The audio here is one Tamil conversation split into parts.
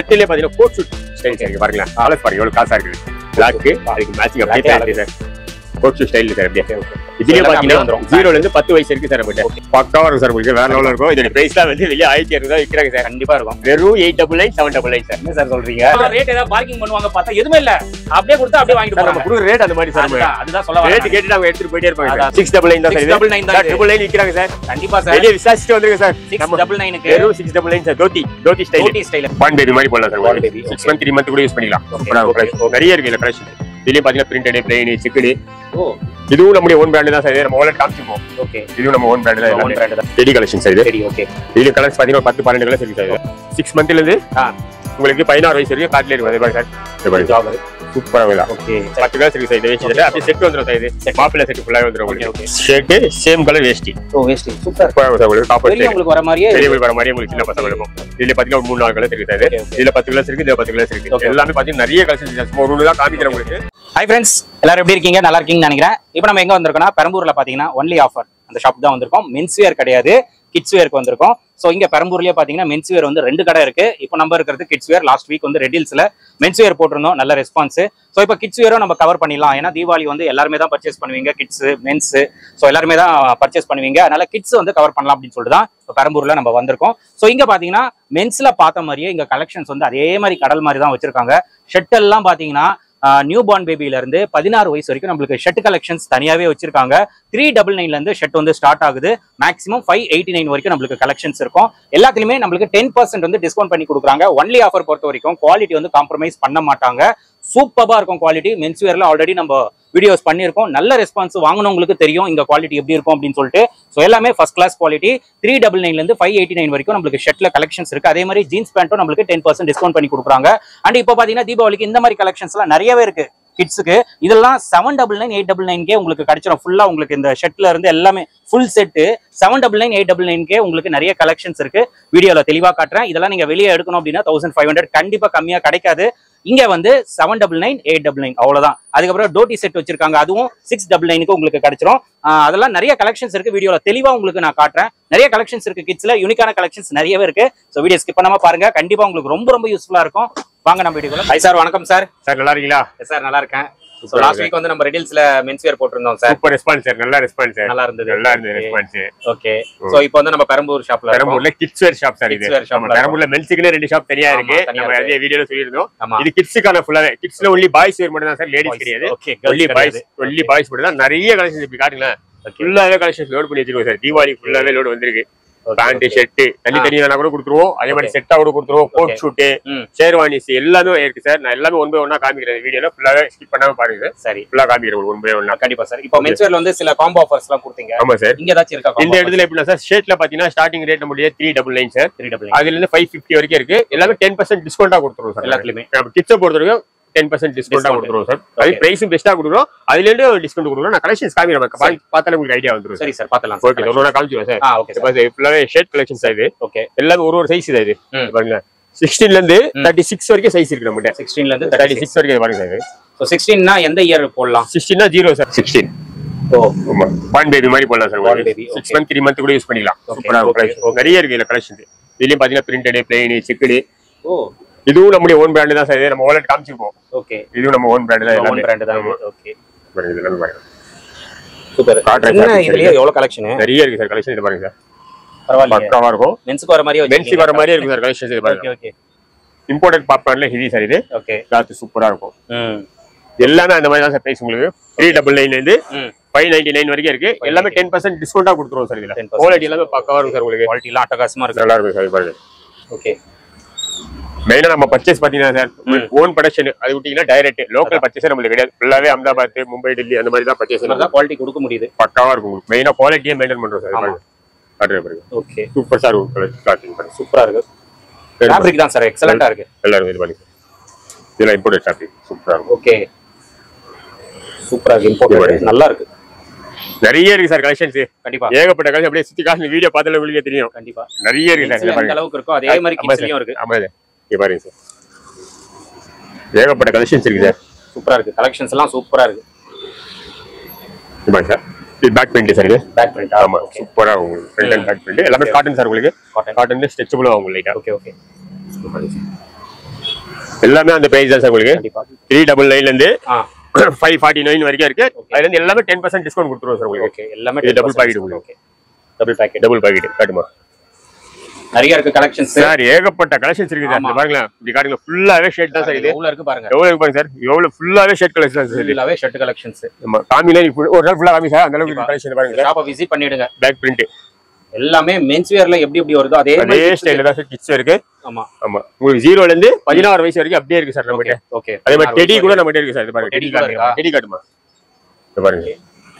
செட்டிலே பாத்தீங்கன்னா கோட் ஷூட் ஸ்டைல் சார் இங்க பாருங்களேன் காலர் பாருங்க எவ்வளவு காசா இருக்குது பிளாக் அதுக்கு மேட்சிங் அப்படியே Black இருக்கு sir coat suit style sir அப்படியே ஓகே இதுலயே எல்லாமே பாத்தீங்கன்னா வந்துரும். ஜீரோல இருந்து பத்து வயசு இருக்கு சார் நம்மகிட்ட பக்காவா இருக்கும் சார் உங்களுக்கு வேற லெவலில் இருக்கும் இதோட பிரைஸ்லாம் வந்து வெளியே ஆயிரத்தி இரநூறு தான் விற்கிறாங்க சார் கண்டிப்பா இருக்கும் வெறும் eight double nine seven double nine sir என்ன சார் சொல்றீங்க ரேட் ஏதாவது பார்க்கிங் பண்ணுவாங்க பார்த்தா எதுவுமே இல்ல அப்படியே கொடுத்தா அப்படியே வாங்கிட்டு சார் நம்ம போறாங்க கொடுக்குற ரேட் அந்த மாதிரி சார் அதுதான் அதுதான் சொல்ல ரேட் வரேன் கேட்டு அவங்க எடுத்துட்டு போயிட்டே இருப்பாங்க அதான். சிக்ஸ் டபுள் நைன் தான் சார் 699 தான் இது. ட்ரிபிள் நைன் விற்கிறாங்க சார் கண்டிப்பா சார் வெளியே விசாரிச்சுட்டு வந்துருங்க சார் சிக்ஸ் நம்ம டபுள் நைனுக்கு வெறும் six double nine sir dhoti dhoti style ஓடி ஸ்டைல் பான் பேபி மாதிரி போடலாம் Pawn sir baby, six okay. Month three month கூட யூஸ் பண்ணிக்கலாம் Okay, சூப்பரா okay, இருக்கும் நிறைய இருக்கு இல்ல கலெக்ஷன் இதுலயும் பாத்தீங்கன்னா பிரிண்டட் பிளெயின் சிக்கடு ஓ இதுவும் நம்முடைய ஓன் பிராண்ட் தான் சார் இது நம்ம wallet காமிச்சிருப்போம் ஓகே இதுவும் நம்ம ஓன் பிராண்ட் தான் ஒன் எல்லாமே பிராண்ட் தான் செடி கலெக்ஷன் சார் இது சரி ஓகே இதுல கலர்ஸ் பாத்தீங்கன்னா ஒரு பத்து பன்னெண்டு கலர்ஸ் இருக்கு சார் சிக்ஸ் மந்த்ல இருந்து ஆ. உங்களுக்கு பதினாறு வயசு வரைக்கும் காட்டிலே இருக்கும் அதே மாதிரி சார் இது பாருங்க ஜாப் சூப்பரா இருக்கும் ஓகே பத்து கலர்ஸ் இருக்கு சார் இது வேஸ்ட் செட் அப்படியே செட் வந்துரும் சார் இது Set. மாப்பிள்ளை செட் ஃபுல்லாவே வந்துரும் Okay, உங்களுக்கு okay. ஷர்ட் சேம் கலர் வேஷ்டி ஓ வேஸ்ட் சூப்பர் சூப்பரா இருக்கும் சார் உங்களுக்கு காப்பர் பெரியவங்களுக்கு வர மாதிரியே பெரியவங்களுக்கு வர மாதிரி உங்களுக்கு சின்ன பசங்க இருக்கும் இதுல பாத்தீங்கன்னா ஒரு மூணு நாலு கலர்ஸ் இருக்கு சார் Okay, okay. இதுல பத்து கலர்ஸ் இருக்கு இதுல பத்து கலர்ஸ் இருக்கு Okay. எல்லாமே பாத்தீங்கன்னா நிறைய கலர்ஸ் ஒரு ஒன்று தான் காமிக்கிறேன் உங்களுக்கு ஹாய் ஃப்ரெண்ட்ஸ் எல்லாரும் எப்படி இருக்கீங்க நல்லா இருக்கீங்கன்னு நினைக்கிறேன் இப்போ நம்ம எங்க வந்திருக்கோம்னா பெரம்பூர்ல பாத்தீங்கன்னா ஒன்லி ஆஃபர் அந்த ஷாப் தான் வந்திருக்கோம் மென்ஸ் வேர் கிடையாது கிட்ஸ் வேருக்கு வந்திருக்கோம் ஸோ இங்க பெரம்பூர்லயே பாத்தீங்கன்னா மென்ஸ் வேர் வந்து ரெண்டு கடை இருக்கு இப்போ நம்ம இருக்கிறது கிட்ஸ் வேர் லாஸ்ட் வீக் வந்து ரெட்டில்ஸ்ல மென்ஸ் வேர் போட்டிருந்தோம் நல்ல ரெஸ்பான்ஸ் ஸோ இப்போ கிட்ஸ் வேரும் நம்ம கவர் பண்ணிடலாம் ஏன்னா தீபாவளி வந்து எல்லாருமே தான் பர்ச்சேஸ் பண்ணுவீங்க கிட்ஸ் மென்ஸ் ஸோ எல்லாருமே தான் பர்ச்சேஸ் பண்ணுவீங்க அதனால கிட்ஸ் வந்து கவர் பண்ணலாம் அப்படின்னு சொல்லிட்டு தான் இப்போ பெரம்பூர்ல நம்ம வந்திருக்கோம் ஸோ இங்க பாத்தீங்கன்னா மென்ஸ்ல பார்த்த மாதிரியே இங்க கலெக்ஷன்ஸ் வந்து அதே மாதிரி கடல் மாதிரி தான் வச்சிருக்காங்க ஷர்ட் எல்லாம் பாத்தீங்கன்னா நியூ பார்ன் பேபில இருந்து பதினாறு வயசு வரைக்கும் நம்மளுக்கு ஷர்ட் கலெக்ஷன்ஸ் தனியாவே வச்சிருக்காங்க த்ரீ டபுள் நைன்ல இருந்து ஷர்ட் வந்து ஸ்டார்ட் ஆகுது மேக்ஸிமம் ஃபைவ் எயிட்டி நைன் வரைக்கும் நம்மளுக்கு கலெக்ஷன்ஸ் இருக்கும் எல்லாத்துலயுமே நம்மளுக்கு டென் பர்சன்ட் வந்து டிஸ்கவுண்ட் பண்ணி கொடுக்குறாங்க ஒன்லி ஆஃபர் பொறுத்த வரைக்கும் குவாலிட்டி வந்து காம்ப்ரமைஸ் பண்ண மாட்டாங்க சூப்பரா இருக்கும் குவாலிட்டி மென்ஸ் வேர்ல ஆல்ரெடி நம்ம வீடியோஸ் பண்ணியிருக்கோம் நல்ல ரெஸ்பான்ஸ் வாங்கினவங்களுக்கு தெரியும் இந்த குவாலிட்டி எப்படி இருக்கும் அப்படின்னு சொல்லிட்டு ஸோ எல்லாமே first class quality three double நைன்ல இருந்து ஃபைவ் எயிட்டி நைன் வரைக்கும் நம்மளுக்கு ஷர்ட்ல கலெக்ஷன்ஸ் இருக்கு அதே மாதிரி ஜீன்ஸ் பேண்ட்டும் நம்மளுக்கு டென் பர்சன்ட் டிஸ்கவுண்ட் பண்ணி கொடுக்குறாங்க அண்ட் இப்போ பாத்தீங்கன்னா தீபாவளிக்கு இந்த மாதிரி கலெக்ஷன்ஸ்லாம் நிறையவே இருக்கு கிட்ஸுக்கு இதெல்லாம் seven double nine eight double நைன்கே உங்களுக்கு கிடைச்சிடும் ஃபுல்லா உங்களுக்கு இந்த ஷர்ட்ல இருந்து எல்லாமே full set seven double nine eight double நைன்கே உங்களுக்கு நிறைய கலெக்ஷன்ஸ் இருக்கு வீடியோல தெளிவா காட்டுறேன் இதெல்லாம் நீங்க வெளியே எடுக்கணும் அப்படின்னா தௌசண்ட் ஃபைவ் ஹண்ட்ரட் கண்டிப்பா கம்மியா கிடைக்காது இங்க வந்து seven double nine eight double nine அவ்வளவுதான் அதுக்கப்புறம் டோட்டி செட் வச்சிருக்காங்க அதுவும் சிக்ஸ் டபுள் நைனுக்கு உங்களுக்கு கிடைச்சிரும் ஆஹ் அதெல்லாம் நிறைய கலெக்ஷன்ஸ் இருக்கு வீடியோல தெளிவா உங்களுக்கு நான் காட்டுறேன் நிறைய கலெக்ஷன்ஸ் இருக்கு கிட்ஸ்ல யூனிக்கான கலெக்ஷன்ஸ் நிறையவே இருக்கு ஸோ வீடியோ ஸ்கிப் பண்ணாம பாருங்க கண்டிப்பா உங்களுக்கு ரொம்ப ரொம்ப யூஸ்ஃபுல்லா இருக்கும் வாங்க நம்ம வீடியோக்குள்ள ஹை சார் வணக்கம் சார் சார் நல்லா இருக்கீங்களா சார் நல்லா இருக்கேன் ஸோ Super லாஸ்ட் இருக்கு. வீக் வந்து நம்ம ரெடில்ஸ்ல மென்ஸ் வேர் போட்டிருந்தோம் சார் சூப்பர் ரெஸ்பான்ஸ் சார் நல்ல ரெஸ்பான்ஸ் சார் நல்லா இருந்தது நல்லா இருந்தது ரெஸ்பான்ஸ் ஓகே ஸோ இப்போ வந்து நம்ம பெரம்பூர் ஷாப்ல இருக்கோம் பெரம்பூர்ல கிட்ஸ் வேர் ஷாப் சார் இது Kids wear shop நம்ம ல பெரம்பூர்ல மென்ஸுக்குன்னு ரெண்டு ஷாப் தனியா ஆமா, இருக்கு தனியா நம்ம இருக்கு. அதே வீடியோல சொல்லியிருந்தோம் ஆமா இது கிட்ஸுக்கான ஃபுல்லாவே கிட்ஸ்ல ஒன்லி பாய்ஸ் வேர் மட்டும் தான் சார் லேடிஸ் கிடையாது okay only boys only boys மட்டும் தான் நிறைய கலெக்ஷன்ஸ் இப்படி காட்டுங்களேன் ஃபுல்லாவே கலெக்ஷன்ஸ் லோட் பண்ணி வச்சிருக்கோம் சார் தீபாவளி ஃபுல்லாவே லோடு வந்திருக்கு பேண்ட் ஷர்ட் தனி தனி வேணா கூட கொடுத்துருவோம் அதே மாதிரி Okay. செட்டா கூட கொடுத்துருவோம் கோட் Okay. ஷூட் ம் ஷேர்வானிஸ் எல்லாமே இருக்கு சார் நான் எல்லாமே ஒன் பை ஒன்னா காமிக்கிறேன் வீடியோல ஃபுல்லாவே ஸ்கிப் பண்ணாம பாருங்க சார் சரி ஃபுல்லா காமிக்கிறேன் ஒன் பை ஒன்னா கண்டிப்பா சார் இப்போ மென்ஸ் வேர்ல வந்து சில காம்போ ஆஃபர்ஸ் எல்லாம் கொடுத்தீங்க ஆமா சார் இங்க ஏதாச்சும் இருக்கா இந்த இடத்துல எப்படின்னா சார் ஷர்ட்ல பாத்தீங்கன்னா ஸ்டார்டிங் ரேட் நம்மளுடைய three double nine sir three double அதுல இருந்து ஃபைவ் ஃபிஃப்டி வரைக்கும் இருக்கு எல்லாமே டென் பர்சன்ட் டிஸ்கவுண்டா கொடுத்துருவோம் சார் எல்லாத்துலயுமே நம்ம கிட்ஸை பொறுத்த வரைக்கும் டென் பர்சன்ட் டிஸ்கவுண்டா Discount. கொடுத்துருவோம் சார் அது Okay. பிரைஸும் பெஸ்ட்டா கொடுக்குறோம் அதுல இருந்து டிஸ்கவுண்ட் கொடுக்குறோம் நான் கலெக்ஷன்ஸ் காமிக்கிறேன் சரி. பார்த்தாலே உங்களுக்கு ஐடியா வந்துரும் சரி சார் பாத்தலாம் ஓகே ஒன்று காமிச்சிருவேன் சார் ஆ ஓகே சார் இப்போ ஃபுல்லாவே ஷர்ட் கலெக்ஷன்ஸ் இது ஓகே எல்லாமே ஒரு ஒரு சைஸ் இது இது ம். பாருங்க சிக்ஸ்டீன்ல இருந்து ம். தேர்ட்டி சிக்ஸ் வரைக்கும் சைஸ் இருக்கு நம்மகிட்ட 16 ல இருந்து தேர்ட்டி 36 சிக்ஸ் வரைக்கும் இது பாருங்க சார் ஸோ சிக்ஸ்டீன்னா எந்த இயர் போடலாம் சிக்ஸ்டீன்னா ஜீரோ சார் சிக்ஸ்டீன் ஓ ஆமா பான் பேபி மாதிரி போடலாம் sir Born baby, six okay. Month three month கூட யூஸ் பண்ணிக்கலாம் Okay, சூப்பரா okay, இருக்கும் நிறைய இருக்கு இதுல கலெக்ஷன்ஸ் இதுலயும் பாத்தீங்கன்னா பிரிண்டட் பிளெயின் செக்குடு ஓ இதுவும் நம்முடைய ஓன் பிராண்ட் தான் சார் இது நம்ம வாலெட் காமிச்சிருப்போம் ஓகே இதுவும் நம்ம ஓன் பிராண்ட் தான் ஓன் எல்லாமே பிராண்ட் தான் ஆமா. ஓகே பாருங்க இது எல்லாமே பாருங்க சூப்பர் காட்டுறேன் என்ன sir. இதுலயே எவ்வளவு கலெக்ஷன் நிறைய இருக்கு சார் கலெக்ஷன் இது பாருங்க சார் பரவாயில்ல பக்காவா இருக்கும் மென்ஸ்க்கு வர மாதிரியே பென்சி வர மாதிரியே இருக்கும் சார் கலெக்ஷன் இது பாருங்க ஓகே ஓகே இம்போர்ட்டட் பாப்கார்ன்ல ஹெவி சார் இது ஓகே கிளாத் சூப்பரா இருக்கும் ம் எல்லாமே அந்த மாதிரி தான் சார் பிரைஸ் உங்களுக்கு த்ரீ டபுள் நைன்ல இருந்து ம் ஃபைவ் நைன்டி நைன் வரைக்கும் இருக்கு எல்லாமே டென் பர்சன்ட் டிஸ்கவுண்டா கொடுத்துருவோம் சார் இதுல 10% குவாலிட்டி எல்லாமே பக்காவா இருக்கும் சார் உங்களுக்கு குவாலிட்டிலாம் அட்டகாசமா இருக்கு நல்லா இருக்கும் சார் இது பாருங்க ஓகே மெயினா நம்ம பர்ச்சேஸ் பாத்தீங்கன்னா சார் ம். ஓன் ப்ரொடக்ஷன் அது விட்டீங்கன்னா டைரக்ட் லோக்கல் பர்ச்சேஸ் நம்மளுக்கு கிடையாது ஃபுல்லாவே அகமதாபாத் மும்பை டெல்லி அந்த மாதிரி தான் பர்ச்சேஸ் தான் குவாலிட்டி கொடுக்க முடியுது பக்காவா இருக்கும் உங்களுக்கு மெயினா குவாலிட்டியே மெயின்டைன் பண்றோம் சார் ஆமா. பாருங்க காட்டுறேன் பாருங்க ஓகே சூப்பர் சார் ஸ்டார்டிங் பாருங்க சூப்பரா இருக்கு ஃபேப்ரிக் தான் சார் எக்ஸலண்டா இருக்கு எல்லாரும் இது பண்ணுங்க இதெல்லாம் இம்போர்ட் ஷாப்பிங் சூப்பரா இருக்கும் ஓகே சூப்பரா இருக்கு இம்போர்ட் நல்லா இருக்கு நிறைய இருக்கு சார் கலெக்ஷன்ஸ் கண்டிப்பா ஏகப்பட்ட கலெக்ஷன் அப்படியே சுத்தி காசு வீடியோ பார்த்தாலே உங்களுக்கே தெரியும் கண்டிப்பா நிறைய இருக்கு சார் Kids ல இங்க எந்த பாருங்க அளவுக்கு இருக்கோ அதே மாதிரி ஆமா கிட்ஸ்லயும் சார். இருக்கு ஆமா சார் இங்க பாருங்க சார் ஏகப்பட்ட கலெக்ஷன்ஸ் இருக்கு சார் சூப்பரா இருக்கு கலெக்ஷன்ஸ் எல்லாம் சூப்பரா இருக்கு இங்க பாருங்க சார் இது பேக் பிரிண்ட் சார் இது பேக் பிரிண்ட் ஆமா சூப்பரா உங்களுக்கு ஃப்ரண்ட் அண்ட் பேக் பிரிண்ட் எல்லாமே காட்டன் சார் உங்களுக்கு காட்டன் காட்டன் ஸ்ட்ரெச்சபிளும் ஆகும் லைட்டா ஓகே ஓகே எல்லாமே அந்த பிரைஸ் தான் சார் உங்களுக்கு கண்டிப்பா த்ரீ டபுள் நைன்ல இருந்து ஆ ஃபைவ் ஃபார்ட்டி நைன் வரைக்கும் இருக்கு அதுல இருந்து எல்லாமே டென் பர்சன்ட் டிஸ்கவுண்ட் கொடுத்துருவோம் சார் உங்களுக்கு ஓகே எல்லாமே இது double packet உங்களுக்கு. Okay double packet double packet காட்டுமா நிறைய இருக்கு கலெக்ஷன்ஸ் சார் ஏகப்பட்ட கலெக்ஷன்ஸ் இருக்கு சார் ஆமா. இந்த பாருங்களேன் இப்படி காட்டுங்க ஃபுல்லாவே ஷர்ட் தான் சார் இது எவ்வளவு இருக்கு பாருங்க எவ்வளவு இருக்கு பாருங்க சார் எவ்வளவு ஃபுல்லாவே ஷர்ட் கலெக்ஷன் தான் சார் இது ஃபுல்லாவே ஷர்ட் கலெக்ஷன்ஸ் நம்ம காமில ஒரு நாள் ஃபுல்லா காமி சார் அந்த அளவுக்கு கலெக்ஷன் பாருங்க சார் ஷாப்பை விசிட் பண்ணிடுங்க பேக் பிரிண்ட் எல்லாமே மென்ஸ் வேர்ல எப்படி எப்படி வருதோ அதே அதே மாதிரி ஸ்டைல தான் சார் கிட்ஸ் இருக்கு ஆமா ஆமா உங்களுக்கு ஜீரோல இருந்து பதினாறு வயசு வரைக்கும் அப்படியே இருக்கு சார் நம்மகிட்ட ஓகே அதே மாதிரி டெடி கூட நம்மகிட்ட இருக்கு சார் இது பாருங்க Teddy டெடி கூட காட்டுமா இருக்கா? டெடி காட்டுமா இது பாருங்க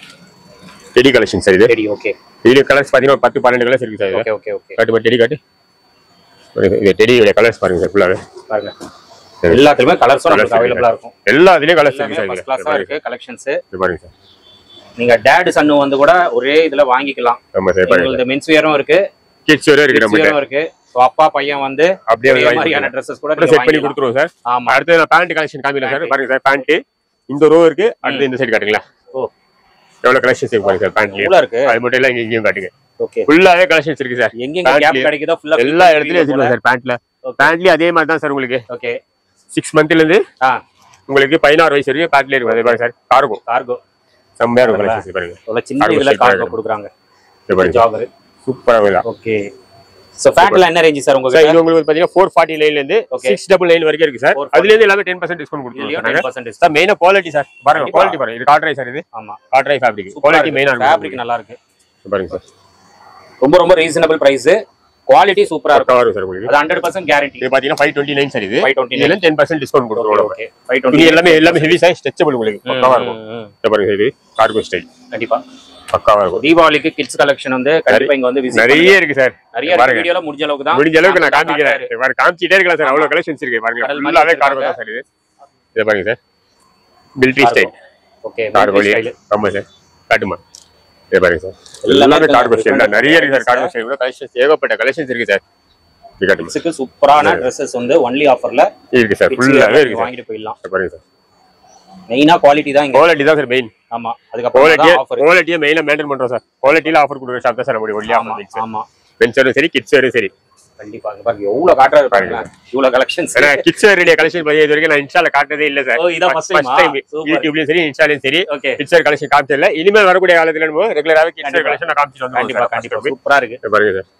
டெடி கலெக்ஷன் சார் இது சரி ஓகே இதுல கலர்ஸ் பாத்தீங்கன்னா ஒரு பத்து பன்னெண்டு கலர்ஸ் இருக்கு சார் இது ஓகே ஓகே ஓகே காட்டுமா டெடி காட்டு பாருங்க, இது டெடியோட கலர்ஸ் பாருங்க சார் ஃபுல்லாவே பாருங்க எல்லாத்துலயுமே கலர்ஸும் நமக்கு அவைலபிளா இருக்கும் எல்லாத்துலயும் கலர்ஸ் எல்லாமே இருக்கு ஃபர்ஸ்ட் சார் கிளாஸா இதுல. இருக்கு கலெக்ஷன்ஸ் இது பாருங்க சார் நீங்க டேட் சன்னு வந்து கூட ஒரே இதுல வாங்கிக்கலாம் ஆமா சார் பாருங்க உங்களுக்கு மென்ஸ் வேரும் இருக்கு கிட்ஸ் வரை இருக்கு கிட்ஸ் நம்மகிட்ட வேரும் இருக்கு ஸோ அப்பா பையன் வந்து அப்படியே ஒரே வாங்கி மாதிரியான ட்ரெஸ்ஸஸ் கூட அப்புறம் நீங்க செட் பண்ணி வாங்கிக்கலாம். கொடுத்துருவோம் சார் ஆமா அடுத்து நான் பேண்ட் கலெக்ஷன் காமிக்கிறேன் சார் பாருங்க சார் பேண்ட் இந்த ரோ இருக்கு அடுத்து இந்த சைடு காட்டுங்களா ஓ எவ்வளவு கலெக்ஷன்ஸ் இருக்கு பாருங்க சார் பேண்ட்லயே இவ்வளவு இருக்கு அது மட்டும் இல்ல இங்க இங்கேயும் காட்டுங்க ஓகே ஃபுல்லாவே கலெக்ஷன்ஸ் இருக்கு சார் எங்கெங்க கேப் Pantலயே. கிடைக்குதோ ஃபுல்லா எல்லா இடத்துலயும் வச்சிருக்கோம் சார் பேண்ட்ல Okay. பேண்ட்லயும் அதே மாதிரி தான் சார் உங்களுக்கு ஓகே சிக்ஸ் மந்த்ல இருந்து ஆ உங்களுக்கு பதினாறு வயசு வரைக்கும் பேண்ட்ல இருக்கும் அதே பாருங்க சார் கார்கோ கார்கோ செம்மையா இருக்கும் கலெக்ஷன்ஸ் பாருங்க இவ்வளவு சின்ன Cargo இதுல sheet கார்கோ பாருங்க. கொடுக்குறாங்க இது பாருங்க ஜாகர் சூப்பரா இருக்கும் ஓகே சோ ஃபேட்ல என்ன ரேஞ்ச் சார் சார் உங்களுக்கு இது உங்களுக்கு பாத்தீங்கன்னா ஃபோர் ஃபார்ட்டி நைன்ல இருந்து Okay. சிக்ஸ் டபுள் நைன் வரைக்கும் இருக்கு சார் 449. அதுல இருந்து எல்லாமே டென் பர்சன்ட் டிஸ்கவுண்ட் கொடுத்துருவோம் பர்சன்டேஜ் சார் மெயினா குவாலிட்டி சார் பாருங்க கண்டிப்பா. குவாலிட்டி பாருங்க இது காட்ரை சார் இது ஆமா காட்ரை ஃபேப்ரிக் குவாலிட்டி மெயினா ஃபேப்ரிக் இருக்கும் நல்லா இருக்கு பாருங்க சார் ரொம்ப ரொம்ப ரீசனபிள் பிரைஸ் குவாலிட்டி சூப்பரா இருக்கும் பக்கா வரும் சார் உங்களுக்கு அது ஹண்ட்ரட் பர்சன்ட் கேரண்டி இது பாத்தீங்கன்னா ஃபைவ் டுவெண்ட்டி நைன் சார் இது 529. இதுல டென் பர்சன்ட் டிஸ்கவுண்ட் கொடுத்துருவோம் ஓகே ஃபைவ் துணி எல்லாமே எல்லாமே ஹெவி சைஸ் ஸ்ட்ரெச்சபிள் உங்களுக்கு பக்காவா இருக்கும் இது பாருங்க இது கார்கோ ஸ்டைல் கண்டிப்பா பக்காவா இருக்கும் தீபாவளிக்கு கிட்ஸ் கலெக்ஷன் வந்து கண்டிப்பா இங்க வந்து விசிட் நிறைய இருக்கு சார் நிறைய பாருங்க வீடியோல முடிஞ்ச அளவுக்கு தான் முடிஞ்ச அளவுக்கு நான் காட்டுறாரு. காமிக்கிறேன் பாருங்க காமிச்சிட்டே இருக்கலாம் சார் அவ்வளவு கலெக்ஷன்ஸ் இருக்கு பாருங்க கடல் மாதிரி ஃபுல்லாவே வச்சிருக்காங்க. கார்கோ தான் சார் இது இது பாருங்க சார் மிலிட்ரி ஸ்டைல் ஓகே கார்கோலி ஆமா சார் காட்டுமா இது பாருங்க சார் எல்லாமே எல்லாமே இருக்கு. கார்கோ ஸ்டைல் தான் நிறைய இருக்கு sir different cargo style collections ஏகப்பட்ட கலெக்ஷன்ஸ் இருக்கு சார் இது காட்டுமா கிட்ஸுக்கு சூப்பரான ட்ரெஸ்ஸஸ் வந்து ஒன்லி ஆஃபர்ல இருக்கு சார் ஃபுல்லாவே இருக்கு சார் வாங்கிட்டு போயிடலாம் இது பாருங்க சார் மெயினா குவாலிட்டி தான் இங்க குவாலிட்டி தான் சார் மெயின் ஆமா அதுக்கப்புறம் குவாலிட்டியே ஆஃபர் குவாலிட்டியை மெயினாக மெயின்டைன் பண்றோம் சார் குவாலிட்டியில ஆஃபர் கொடுக்குற ஷாப் தான் சார் நம்மளுடைய ஒல்லி ஆமா ஆஃபர் ஆமா பென்சரும் சரி கிட்ஸ் வேரும் சரி கண்டிப்பா இங்க பாருங்க எவ்வளவு காட்டுறாரு பாருங்க இவ்வளவு கலெக்ஷன்ஸ் ஏன்னா கிட்ஸ் வேருடைய கலெக்ஷன் பத்தி இது வரைக்கும் நான் இன்ஸ்டால காட்டதே இல்ல சார் ஓ, இதான் first time ஆ? Time Super. யூடியூப்லயும் சரி இன்ஸ்டாலயும் சரி ஓகே கிட்ஸ் வேர் கலெக்ஷன் காமிச்சது இல்ல இனிமேல் வரக்கூடிய காலத்துல நம்ம ரெகுலராகவே கிட்ஸ் வேர் கண்டிப்பா. கலெக்ஷன் நான் காமிச்சிட்டு வந்து கண்டிப்பா கண்டிப்பா சூப்பரா இருக்கு இது பாருங்க சார்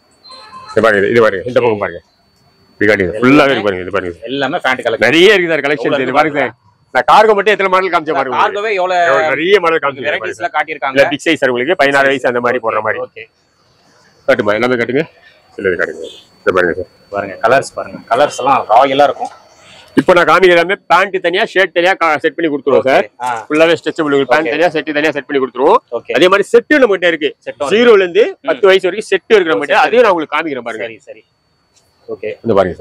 இது பாருங்க இது பாருங்க இந்த பக்கம் பாருங்க இது காட்டுங்க ஃபுல்லாவே இருக்கு பாருங்க இது பாருங்க எல்லாமே ஃபேண்ட் கலெக்ஷன் நிறைய இருக்கு சார் கலெக்ஷன் எவ்வளவு இது இருக்கு பாருங்க சார் நான் கார்கோ மட்டும் எத்தனை மாடல் காமிச்ச பாருங்க உங்களுக்கு. கார்கோவே எவ்வளவு எவ்வளவு நிறைய மாடல் காமிச்சு வெரைட்டிஸ்ல காட்டியிருக்காங்க இல்ல பிக் சைஸ் சார் உங்களுக்கு பதினாறு வயசு அந்த மாதிரி போடுற மாதிரி ஓகே காட்டுமா எல்லாமே காட்டுங்க இல்ல இது காட்டுங்க இது பாருங்க சார் பாருங்க கலர்ஸ் பாருங்க கலர்ஸ் எல்லாம் ராயலா இருக்கும் இப்போ நான் காமிக்கிற எல்லாமே பேண்ட் தனியா ஷர்ட் தனியா செட் பண்ணி கொடுத்துருவோம் சார் ஆ ஃபுல்லாவே ஸ்ட்ரெச்சபிள் பேண்ட் தனியா செட் தனியா செட் பண்ணி கொடுத்துருவோம் ஓகே அதே மாதிரி செட்டு நம்ம கிட்ட இருக்கு Set உம் ஜீரோல இருந்து பத்து வயசு வரைக்கும் செட் இருக்கு நம்ம கிட்ட அதையும் நான் உங்களுக்கு காமிக்கிறேன் பாருங்க சரி சரி ஓகே இந்த பாருங்க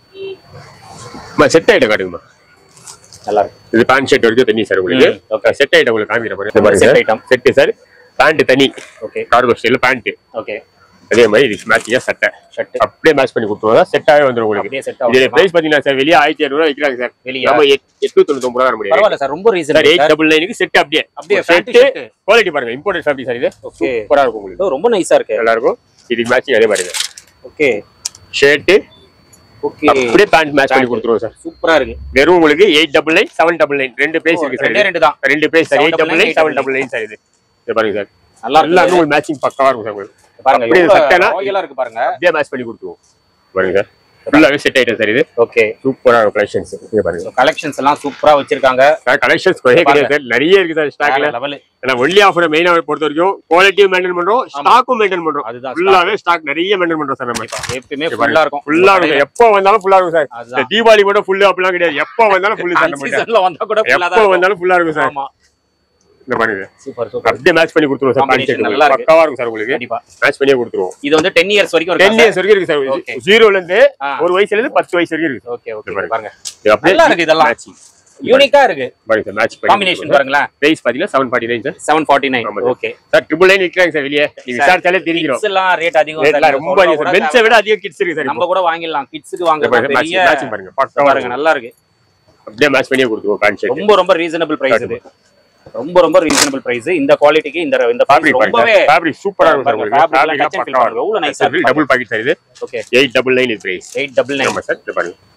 சார் செட் ஐட்டம் காட்டுங்கம்மா நல்லா இருக்கு இது பேண்ட் ஷர்ட் வரைக்கும் தனி சார் உங்களுக்கு ம், okay. செட் ஐட்டம் உங்களுக்கு காமிக்கிறேன் பாருங்க இந்த Set பாருங்க item. செட் சார் பேண்ட் தனி okay cargo style pant okay அதே மாதிரி இதுக்கு மேட்சிங்கா சட்டை ஷர்ட் அப்படியே மேட்ச் பண்ணி கொடுத்துருவோம் செட்டாவே வந்துரும் உங்களுக்கு அப்படியே செட் இதோட ஆகும் பிரைஸ் பாத்தீங்கன்னா சார் வெளியே ஆயிரத்தி இரநூறுவா விற்கிறாங்க சார் வெளியே நம்ம எட்டு தொண்ணூத்தி ரூபா முடியும் பரவாயில்ல சார் ரொம்ப சார் ரீசன் எயிட் டபுள் நைனுக்கு செட் அப்படியே அப்படியே செட் fancy set. குவாலிட்டி பாருங்க இம்போர்ட்டட் ஃபேப்ரிக் சார் இது ஓகே சூப்பரா இருக்கும் உங்களுக்கு ரொம்ப நைஸா இருக்கு நல்லா இருக்கும் இதுக்கு மேட்சிங் அதே பாருங்க ஓகே ஷர்ட் ஓகே அப்படியே பேண்ட் மேட்ச் பண்ணி கொடுத்துருவோம் சார் சூப்பரா இருக்கு வெறும் உங்களுக்கு eight double nine seven double nine ரெண்டு பிரைஸ் இருக்கு ரெண்டே சார் ரெண்டு தான் ரெண்டு price sir eight 799, double nine seven double nine sir இது இது பாருங்க சார் நல்லா எல்லாமே இருக்கு உங்களுக்கு மேட்சிங் பக்காவா இருக்கும் சார் உங்களுக்கு பாருங்க அப்படியே எவ்வளவு சட்டைனா- ராயலா இருக்கு பாருங்க அப்படியே மேட்ச் பண்ணி கொடுத்துருவோம் பாருங்க சார் ஃபுல்லாவே செட் ஐட்டம் சார் இது ஓகே சூப்பரா இருக்கும் கலெக்ஷன்ஸ் இங்க பாருங்க கலெக்ஷன்ஸ் எல்லாம் சூப்பரா வச்சிருக்காங்க சார் கலெக்ஷன்ஸ் குறைய கிடையாது சார் நிறைய இருக்கு சார் ஸ்டாக்ல லெவல் ஏன்னா ஒன்லி ஆஃபர் மெயினா பொறுத்த வரைக்கும் குவாலிட்டியும் மெயின்டைன் பண்றோம் ஸ்டாக்கும் மெயின்டைன் பண்றோம் அதுதான் ஃபுல்லாவே ஸ்டாக் நிறைய மெயின்டைன் பண்றோம் சார் நம்ம எப்பயுமே ஃபுல்லா இருக்கும் ஃபுல்லா இருக்கும் எப்போ வந்தாலும் ஃபுல்லா இருக்கும் சார் அதுதான். இந்த தீபாவளி மட்டும் ஃபுல்லு அப்படிலாம் கிடையாது எப்போ வந்தாலும் ஃபுல்லு சார் நம்ம சீசன்ல வந்தா கூட ஃபுல்லா எப்போ தான் வந்தாலும் ஃபுல்லா இருக்கும் சார் ஆமா இந்த பாருங்க சூப்பர் சூப்பர் அப்படியே மேட்ச் பண்ணி கொடுத்துருவோம் சார் Combination பாக்கெட் நல்லா இருக்கு. பக்காவா இருக்கும் சார் உங்களுக்கு கண்டிப்பா மேட்ச் பண்ணியே கொடுத்துருவோம் இது வந்து டென் இயர்ஸ் வரைக்கும் டென் இருக்கு இயர்ஸ் வரைக்கும் இருக்கு Okay. சார் ஜீரோல இருந்து ஆ. ஒரு வயசுல இருந்து பத்து வயசு வரைக்கும் இருக்கு ஓகே ஓகே பாருங்க. பாருங்க இது அப்படியே நல்லா இருக்கு இதெல்லாம் மேட்சிங் யூனிக்கா இருக்கு பாருங்க சார் மேட்ச் காம்பினேஷன் பாருங்களேன் பிரைஸ் பாத்தீங்கன்னா seven forty nine sir seven forty nine ஆமா sir. Okay sir triple nine விற்கிறாங்க சார் வெளியே நீங்க விசாரிச்சாலே தெரிஞ்சிடும் கிட்ஸ் எல்லாம் ரேட் அதிகம் ரேட்லாம் sir. ரொம்ப அதிகம் சார் பென்ஸை விட அதிகம் கிட்ஸ் இருக்கு சார் நம்ம கூட வாங்கிடலாம் கிட்ஸுக்கு இப்போ வாங்க பாருங்க பெரிய மேட்சிங் பாருங்க பக்கா பாருங்க நல்லா இருக்கு அப்படியே மேட்ச் பண்ணியே கொடுத்துருவோம் பேண்ட் ஷர்ட் ரொம்ப ரொம்ப ரீசனபிள் பிரைஸ் இது ரொம்ப ரொம்ப ரீசனபிள் பிரைஸ் இந்த குவாலிட்டிக்கு இந்த இந்த price ஃபேப்ரிக் ரொம்பவே பாருங்க ஃபேப்ரிக் சூப்பரா இருக்கும் சார் பாருங்க, உங்களுக்கு fabric எல்லாம் ஃபேப்ரிக்லாம் touch and feel பக்காவா பாருங்க. எவ்வளவு nice ஆ இருக்கும் இருக்கு டபுள் பாக்கெட் சார் இது ஓகே எயிட் டபுள் நைன் இது பிரைஸ் எயிட் டபுள் நைன் ஆமா சார் இது பாருங்க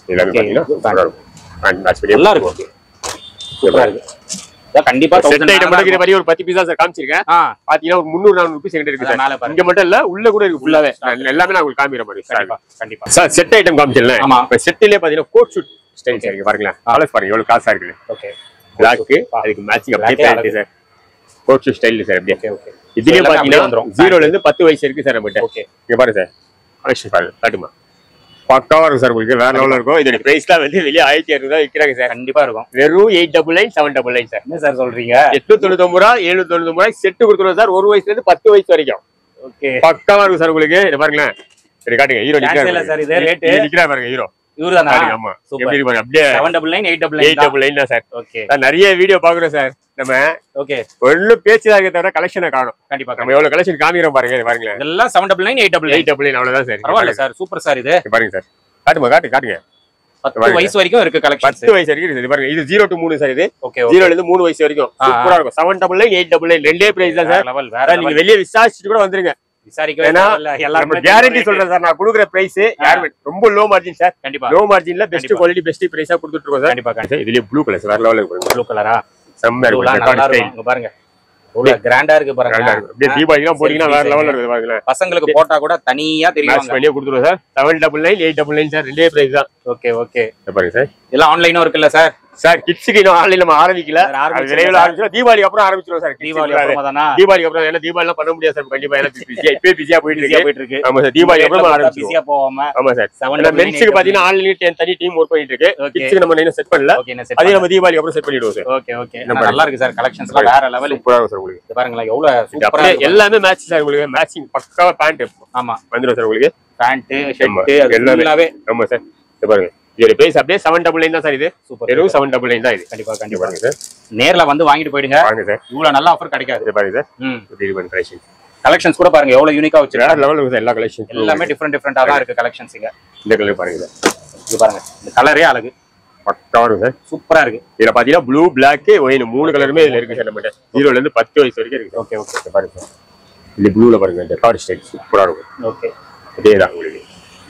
எல்லாமே Okay. பாத்தீங்கன்னா சூப்பரா இருக்கும் And match பண்ணி நல்லா இருக்கு சூப்பரா இருக்கு இதான் கண்டிப்பா செட் thousand ஐட்டம் மேல மட்டும் இந்த இருக்கும். மாதிரி ஒரு பத்து பீஸா சார் காமிச்சிருக்கேன் ஆ பாத்தீங்கன்னா ஒரு முந்நூறு நானூறு பீஸ் எங்கிட்ட இருக்கு அதான் மேல சார் பாருங்க. இங்க மட்டும் இல்ல உள்ள கூட இருக்கு ஃபுல்லாவே நான் எல்லாமே நான் உங்களுக்கு காமிக்கிற மாதிரி கண்டிப்பா கண்டிப்பா சார் செட் ஐட்டம் காமிச்சிடல ஆமா. இப்ப செட்டிலே பாத்தீங்கன்னா கோட் ஷூட் ஸ்டைல் சார் இங்க பாருங்களேன் கலர்ஸ் பாருங்க எவ்வளவு காசா இருக்குது ஓகே பிளாக் அதுக்கு மேட்சிங் அப்படியே Black ஏ pant sir coat suit style sir அப்படியே ஓகே ஓகே இதுலயே எல்லாமே அப்படியே பாத்தீங்கன்னா வந்துரும். ஜீரோல இருந்து பத்து வயசு இருக்கு சார் நம்மகிட்ட ஓகே இங்க பாருங்க சார் கலெக்ஷன் பாருங்க காட்டுமா பக்காவா இருக்கும் சார் உங்களுக்கு வேற லெவல்ல இருக்கும் இதோட பிரைஸ்லாம் வந்து வெளியே ஆயிரத்தி இரநூறு தான் விற்கிறாங்க சார் கண்டிப்பா இருக்கும் வெறும் eight double nine seven double nine sir என்ன சார் சொல்றீங்க எட்நூத்தி தொண்ணூத்தி ரூபா எழுநூத்தி தொண்ணூத்தி ரூபாய் செட்டு கொடுத்துருவோம் சார் ஒரு வயசுல இருந்து பத்து வயசு வரைக்கும் ஓகே பக்காவா இருக்கும் சார் உங்களுக்கு இது பாருங்களேன் சரி காட்டுங்க ஹீரோ Chance இல்ல sir, இது rate. நிக்கிறா பாருங்க ஹீரோ இவருதானா காட்டுங்க ஆமா சூப்பர் எப்படி இருக்கு பாருங்க அப்படியே seven double nine eight double eight nine double nine தான் சார் ஓகே சார், நிறைய வீடியோ பாக்குறோம் சார் நம்ம ஓகே ஒன்னும் பேச்சு தான் இருக்கே தவிர கலெக்ஷனை காணும் கண்டிப்பா நம்ம எவ்வளவு கலெக்ஷன் காமிக்கிறோம் பாருங்க இது பாருங்களேன் இதெல்லாம் seven double nine eight double nine eight double nine அவ்வளவுதான் சார் பரவாயில்ல சார் சூப்பர் சார் இது இது பாருங்க சார் காட்டுமா காட்டு காட்டுங்க பத்து பாருங்க. வயசு வரைக்கும் இருக்கு கலெக்ஷன்ஸ் பத்து வயசு வரைக்கும் இது பாருங்க இது ஜீரோ டு மூணு சார் இது ஓகே ஓகே ஜீரோல இருந்து மூணு வயசு வரைக்கும் ஆ, ஆ. சூப்பரா இருக்கும் seven double nine eight double nine ரெண்டே பிரைஸ் தான் வேற சார் லெவல் வேற சார், நீங்க level. வெளியே விசாரிச்சுட்டு கூட வந்துருங்க விசாரிக்கவே ஏன்னா, தேவையில்ல. எல்லாருமே நம்ம கேரண்டி சொல்றேன் சார் நான் கொடுக்குற பிரைஸ் யாருமே ரொம்ப லோ மார்ஜின் சார் கண்டிப்பா லோ மார்ஜின்ல பெஸ்ட் கண்டிப்பா. குவாலிட்டி பெஸ்ட் பிரைஸா கொடுத்துட்டு இருக்கோம் சார் கண்டிப்பா கண்டிப்பா சார் இதுலயே ப்ளூ கலர் வேற லெவல்ல இருக்கு ப்ளூ கலரா செம்மையா ப்ளூலாம் இருக்கும் நல்லா ரெக்கார்ட் இருக்கும் இங்க பாருங்க இவ்வளவு கிராண்டா இருக்கு ஸ்டைல் பாருங்க அப்படியே தீபாவளிலாம் போட்டீங்கன்னா வேற Selfie லெவல்ல design. இருக்குது பாருங்களேன் பசங்களுக்கு போட்டா கூட தனியா மேட்ச் தெரியும் பண்ணியே கொடுத்துருவோம் sir seven double nine eight double nine sir ரெண்டே பிரைஸ் தான் ஓகே ஓகே இதை பாருங்க சார் இதெல்லாம் ஆன்லைனும் இருக்குல்ல சார் சார் கிட்ஸுக்கு இன்னும் ஆன்லைன் நம்ம ஆரம்பிக்கல சார், ஆரம்பிச்சிருங்க அது விரைவில் சார். ஆரம்பிச்சிடும் தீபாவளி அப்புறம் ஆரம்பிச்சிடும் சார் தீபாவளி தீபாவளி அப்புறமா தானா தீபாவளி அப்புறம் ஏன்னா தீபாவளி பண்ண முடியாது சார் கண்டிப்பா ஏன்னா பிஸியா இப்பயே பிஸியா போயிட்டு பிஸியா இருக்கு போயிட்டு இருக்கு ஆமா சார் தீபாவளி அப்புறம் ஆரம்பிச்சிடும் பிஸியா போகாம ஆமா சார் செவன் ஏன்னா மென்ஸுக்கு பாத்தீங்கன்னா ஆன்லைன் தனி டீம் ஒர்க் பண்ணிட்டு இருக்கு Okay. கிட்ஸுக்கு நம்ம இன்னும் செட் பண்ணல ஓகே அதே நம்ம தீபாவளி அப்புறம் செட் பண்ணிடுவோம் சார் ஓகே ஓகே நம்ம நல்லா இருக்கு சார் கலெக்ஷன்ஸ்லாம் வேற லெவல் சூப்பரா இருக்கும் சார் உங்களுக்கு பாருங்களேன் எவ்வளவு இது சூப்பரா அப்படியே இருக்கு எல்லாமே மேட்ச் சார் உங்களுக்கு மேட்சிங் பக்காவா பேண்ட் ஆமா வந்துடும் சார் உங்களுக்கு பேண்ட் ஆமா, ஷர்ட் அது எல்லாமே. ஃபுல்லாவே ஆமா சார் இது பாருங்க இதோட பிரைஸ் அப்படியே செவன் டபுள் நைன் தான் சார் இது சூப்பர் வெறும் செவன் டபுள் நைன் தான் இது கண்டிப்பா இங்க கண்டிப்பா பாருங்க சார் நேர்ல வந்து வாங்கிட்டு போயிடுங்க வாங்க சார் இவ்வளவு நல்ல ஆஃபர் கிடைக்காது இது பாருங்க சார் ம் இப்படி இது பண்ணி கலெக்ஷன் கலெக்ஷன்ஸ் கூட பாருங்க எவ்வளவு யூனிக்கா வேற வச்சிருக்காங்க லெவல் சார் எல்லா கலெக்ஷன் எல்லாமே டிஃப்ரெண்ட் டிஃப்ரெண்டா தான் இருக்கு கலெக்ஷன்ஸ் இங்க இந்த கலர் பாருங்க சார் இது பாருங்க இந்த கலரே அழகு பக்காவா இருக்கும் சார் சூப்பரா இருக்கு இதுல பாத்தீங்கன்னா ப்ளூ பிளாக் ஒயின் மூணு கலருமே இதுல இருக்கு சார் நம்மகிட்ட ஜீரோல இருந்து பத்து வயசு வரைக்கும் இருக்கு ஓகே ஓகே இங்க பாருங்க சார் இது ப்ளூல பாருங்க இந்த கார் ஸ்டைல் சூப்பரா இருக்கும் ஓகே இதே தான் உங்களுக்கு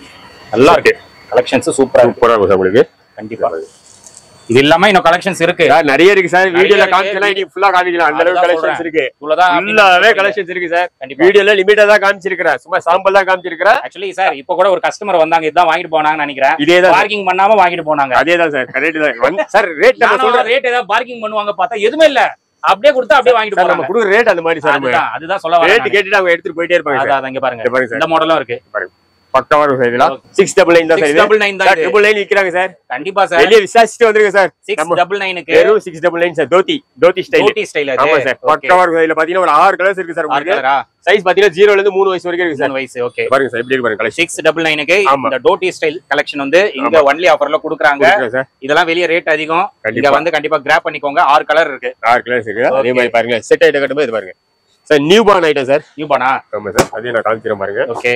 நல்லா இருக்கு கலெக்ஷன்ஸ் சூப்பரா இருக்கு சூப்பரா இருக்கும் சார் உங்களுக்கு கண்டிப்பா இது இல்லாம இன்னும் கலெக்ஷன்ஸ் இருக்கு சார் நிறைய இருக்கு சார் நிறைய வீடியோல இருக்கு. காமிச்சனா இன்னைக்கு ஃபுல்லா காமிக்கலாம் அந்த அளவுக்கு அதுதான் கலெக்ஷன்ஸ் சொல்றேன். இருக்கு இவ்வளவுதான் ஃபுல்லாவே கலெக்ஷன்ஸ் இருக்கு சார் கண்டிப்பா வீடியோல லிமிட்டா தான் காமிச்சிருக்கிறேன் சும்மா சாம்பிள் தான் காமிச்சிருக்கிறேன் ஆக்சுவலி சார் இப்போ கூட ஒரு கஸ்டமர் வந்தாங்க இதான் வாங்கிட்டு போனாங்கன்னு நினைக்கிறேன் இதே தான் பார்க்கிங் பண்ணாம வாங்கிட்டு போனாங்க அதே தான் சார் கரெக்ட் தான் வந்து- சார் ரேட் நம்ம நானும் சொல்றோம் ரேட் ஏதாவது பார்க்கிங் பண்ணுவாங்க பார்த்தா எதுவுமே இல்ல அப்படியே கொடுத்து அப்படியே வாங்கிட்டு சார் நம்ம போறாங்க கொடுக்குற ரேட் அந்த மாதிரி சார் நம்ம அதுதான் அதுதான் சொல்ல வரேன் ரேட் நானு. கேட்டுட்டு அவங்க எடுத்துட்டு போயிட்டே இருப்பாங்க சார் அதான் இங்க பாருங்க இங்க பாருங்க சார் இந்த மாடலும் இருக்கு பாருங்க பக்காவா இருக்கும் சார் இதெல்லாம் Okay. சிக்ஸ் டபுள் நைன் தான் சார் சிக்ஸ் இது டபுள் நைன் தான் இது. ட்ரிபிள் நைன் விற்கிறாங்க சார் கண்டிப்பா சார் வெளியே விசாரிச்சுட்டு வந்துருங்க சார் சிக்ஸ் நம்ம டபுள் நைனுக்கு வெறும் six double nine sir dhoti dhoti style ஓட்டி ஸ்டைல் அது ஆமா சார் பக்காவா இருக்கும் இதுல பாத்தீங்கன்னா ஒரு ஆறு கலர்ஸ் இருக்கு சார் ஆறு உங்களுக்கு கலரா சைஸ் பாத்தீங்கன்னா ஜீரோல இருந்து மூணு வயசு வரைக்கும் இருக்கு சார் மூணு வயசு ஓகே பாருங்க சார் எப்படி இருக்கு பாருங்க கலெக்ஷன் சிக்ஸ் டபுள் நைனுக்கு ஆமா. இந்த டோட்டி ஸ்டைல் கலெக்ஷன் வந்து இங்க ஒன்லி ஆஃபர்ல குடுக்குறாங்க சார் இதெல்லாம் வெளிய ரேட் அதிகம் இங்க கண்டிப்பா வந்து கண்டிப்பா கிராப் பண்ணிக்கோங்க ஆறு கலர் இருக்கு ஆறு கலர்ஸ் இருக்கு அதே Okay. மாதிரி பாருங்க செட் ஐட்டம் கட்டும்போது இது பாருங்க sir new born item sir new பானா ஆமா சார் அதையும் நான் காமிக்கிறேன் பாருங்க ஓகே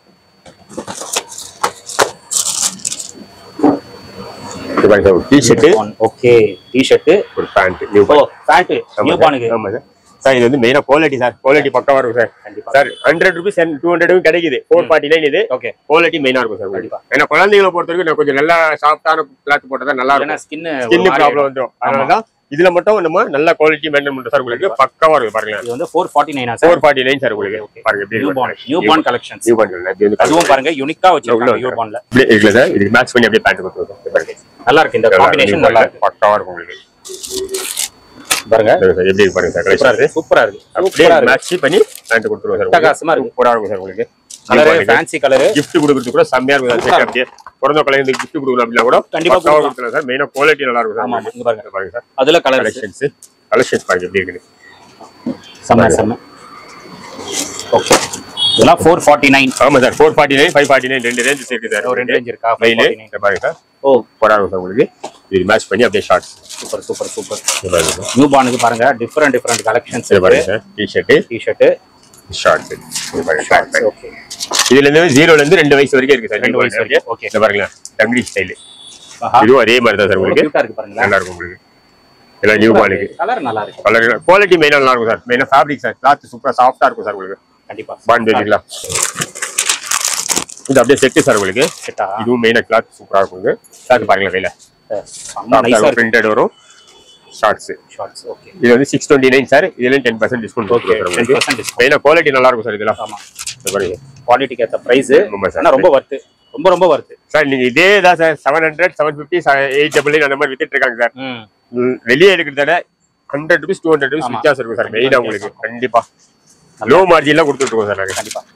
இது பாருங்க சார் ஒரு T shirt okay T shirt ஒரு பேண்ட் நியூ ஓ பேண்ட் நியூ ஆமா பானுக்கு சார் ஆமா சார் சார் இது வந்து மெயினா குவாலிட்டி சார் குவாலிட்டி பக்காவா இருக்கும் சார் கண்டிப்பா சார் ஹண்ட்ரட் ருபீஸ் டூ ஹண்ட்ரடுக்கும் கிடைக்குது ஃபோர் ஃபார்ட்டி நைன் இது ஓகே குவாலிட்டி மெயினா இருக்கும் சார் கண்டிப்பா. கண்டிப்பா ஏன்னா குழந்தைகளை பொறுத்த வரைக்கும் நான் கொஞ்சம் நல்லா சாஃப்டான கிளாத் போட்டா தான் நல்லா ஏன்னா இருக்கும் ஸ்கின் ஸ்கின் ப்ராப்ளம் வந்துடும் அதனால தான் இதுல மட்டும் நம்ம நல்ல குவாலிட்டி மெயின்டைன் பண்றோம் சார் உங்களுக்கு பக்காவா இருக்கு பாருங்க இது வந்து ஃபோர் ஃபார்ட்டி நைனா sir four forty nine sir உங்களுக்கு பாருங்க எப்படி நியூ இருக்கு born new born collections new born இப்படி வந்து அதுவும் பாருங்க யூனிக்கா உள்ள வச்சிருக்காங்க நியூ வந்து பான்ல இப்படி இருக்குல்ல சார் இதுக்கு மேட்ச் பண்ணி அப்படியே பேண்ட் கொடுத்துருக்கோம் பாருங்க நல்லா இருக்கு இந்த காம்பினேஷன் நல்லா இருக்கு பக்காவா இருக்கும் உங்களுக்கு பாருங்க சரி சார் எப்படி இருக்கு பாருங்க சார் சூப்பரா கலெக்ஷன் இருக்கு சூப்பரா இருக்கு அப்படியே சூப்பரா இருக்கு மேட்ச் பண்ணி பேண்ட் கொடுத்துருவோம் சார் அட்டகாசமா இருக்கு. சூப்பரா இருக்கும் சார் உங்களுக்கு கலரு ஃபேன்சி கலரு கிஃப்ட் கொடுக்கறதுக்கு கூட செம்மையா இருக்கும் சார் சூப்பரா அப்படியே பிறந்த குழந்தை கிஃப்ட் கொடுக்கணும் அப்படின்னா கூட கண்டிப்பா பக்காவா கொடுக்கலாம். கொடுக்கலாம் சார் மெயினா குவாலிட்டி நல்லா இருக்கும் ஆமா சார் ஆமா இங்க பாருங்க பாருங்க சார் அதுல கலர் கலெக்ஷன்ஸ் கலெக்ஷன்ஸ் பாருங்க எப்படி இருக்குது செம்ம செம்ம ஓகே இதெல்லாம் ஃபோர் ஃபார்ட்டி நைன் ஆமா sir four forty nine five forty nine ரெண்டு ரேஞ்சஸ் இருக்கு சார் ஒரு ரெண்டு ரேஞ்ச் இருக்கா மெயின் 449. பாருங்க சார் ஓ சூப்பரா இருக்கும் சார் உங்களுக்கு இது மேட்ச் பண்ணி அப்படியே ஷார்ட்ஸ் சூப்பர் சூப்பர் சூப்பர் பாருங்க சார் நியூ பானுக்கு பாருங்க டிஃப்ரெண்ட் டிஃப்ரெண்ட் கலெக்ஷன்ஸ் இது பாருங்க sir T shirt T shirt shorts இது பாருங்க ஷார்ட் ஓகே இதுல இருந்து ஜீரோல இருந்து ரெண்டு வயசு வரைக்கும் இருக்கு சார் ரெண்டு வயசு வரைக்கும், okay. இந்த பாருங்களேன் தங்கடி ஸ்டைல் ஆஹா இதுவும் அதே மாதிரி தான் சார் உங்களுக்கு கியூட்டா இருக்கு பாருங்களேன் நல்லா இருக்கும் உங்களுக்கு எல்லாம் நியூ பாலுக்கு கலர் நல்லா இருக்கு கலர் குவாலிட்டி மெயினாக நல்லா இருக்கும் சார் மெயினாக ஃபேப்ரிக் சார் கிளாத் சூப்பராக சாஃப்டா இருக்கும் சார் உங்களுக்கு கண்டிப்பா பாண்ட் பேபிங்களா இது அப்படியே செட்டு சார் உங்களுக்கு செட்டா இதுவும் மெயினா கிளாத் சூப்பரா இருக்கும் இது கிளாத் பாருங்களேன் கையில செம்ம நைஸா இருக்கு பிரிண்டட் வரும் ஷார்ட்ஸ் ஷார்ட்ஸ் ஓகே இது வந்து சிக்ஸ் டுவெண்ட்டி நைன் சார் இதுல ten percent discount okay ten percent discount மெயினா குவாலிட்டி நல்லா இருக்கும் சார் இதெல்லாம் ஆமா இது பாருங்க குவாலிட்டிக்கு ஏற்ற ப்ரைஸ் ஆமா சார். ஆனா ரொம்ப வர்த்து ரொம்ப ரொம்ப வர்த்து சார் நீங்க இதே தான் sir seven hundred seven fifty eight double அந்த மாதிரி வித்துட்டு இருக்காங்க சார் ம் ம், வெளியே எடுக்கிறத விட hundred rupees two hundred rupees ஆமா. வித்தியாசம் இருக்கும் சார் மெயினா உங்களுக்கு கண்டிப்பா லோ மார்ஜின்லாம் கொடுத்துட்டு இருக்கோம் சார் நாங்க கண்டிப்பா